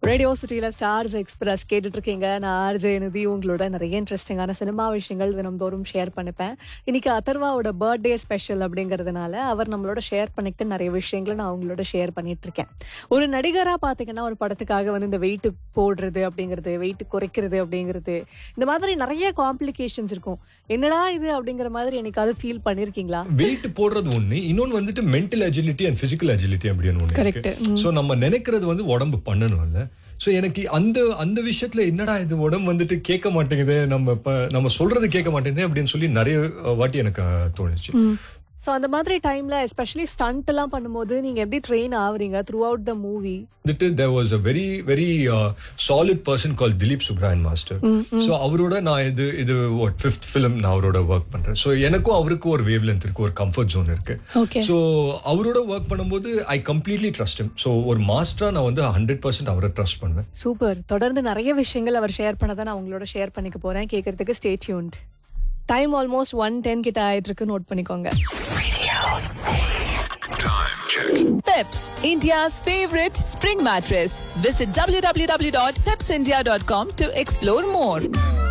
Radio சிட்டியில் stars express கேட்டுட்டு இருக்கீங்க நான் ஆர்ஜே நிதி உங்களோட நிறைய இன்ட்ரெஸ்டிங்கான சினிமா விஷயங்கள் தினம்தோறும் ஷேர் பண்ணிப்பேன் இன்னைக்கு அதர்வாவோட பர்த்டே ஸ்பெஷல் அப்படிங்கிறதுனால அவர் நம்மளோட ஷேர் பண்ணிக்கிட்டு நிறைய விஷயங்களை நான் அவங்களோட ஷேர் பண்ணிட்டு இருக்கேன் ஒரு நடிகராக பார்த்தீங்கன்னா ஒரு படத்துக்காக வந்து இந்த வெயிட் போடுறது அப்படிங்கிறது வெயிட் குறைக்கிறது அப்படிங்கிறது இந்த மாதிரி நிறைய காம்ப்ளிகேஷன்ஸ் இருக்கும் என்னடா இது அப்படிங்கிற மாதிரி என்னைக்காவது ஃபீல் பண்ணியிருக்கீங்களா வெயிட் போடுறது ஒண்ணு இன்னொன்னு வந்துட்டு mental agility and physical agility அப்படின்னு ஒண்ணு Correct. இருக்கு சோ நம்ம நினைக்கிறது வந்து உடம்பு பண்ணணும்ல சோ எனக்கு அந்த அந்த விஷயத்துல என்னடா இது உடம்பு வந்துட்டு கேட்க மாட்டேங்குது நம்ம இப்ப நம்ம சொல்றது கேட்க மாட்டேங்குது அப்படின்னு சொல்லி நிறைய வாட்டி எனக்கு அஹ், தோணுச்சு ஸோ அந்த மாதிரி டைம்ல எஸ்பெஷலி ஸ்டண்ட் எல்லாம் பண்ணும்போது நீங்க எப்படி ட்ரெயின் ஆகுறீங்க த்ரூ அவுட் த மூவி வந்துட்டு there was a very very uh, solid person called Dileep Subrayan master so அவரோட நான் இது இது வாட் ஃபிஃப்த் ஃபிலிம் நான் அவரோட ஒர்க் பண்றேன் ஸோ எனக்கும் அவருக்கும் ஒரு வேவ் லென்த் இருக்கு ஒரு கம்ஃபர்ட் ஜோன் இருக்கு ஓகே ஸோ அவரோட ஒர்க் பண்ணும்போது I completely trust him so ஒரு மாஸ்டரா நான் வந்து ஹண்ட்ரட் பர்சன்ட் அவரை ட்ரஸ்ட் பண்ணுவேன் சூப்பர் தொடர்ந்து நிறைய விஷயங்கள் அவர் ஷேர் பண்ணதை நான் உங்களோட ஷேர் பண்ணிக்க போறேன் கேட்கறதுக்கு stay tuned time almost one ten கிட்ட ஆயிட்டு இருக்கு நோட் பண்ணிக்கோங்க Peps, India's favorite spring mattress. Visit www.pepsindia.com to explore more.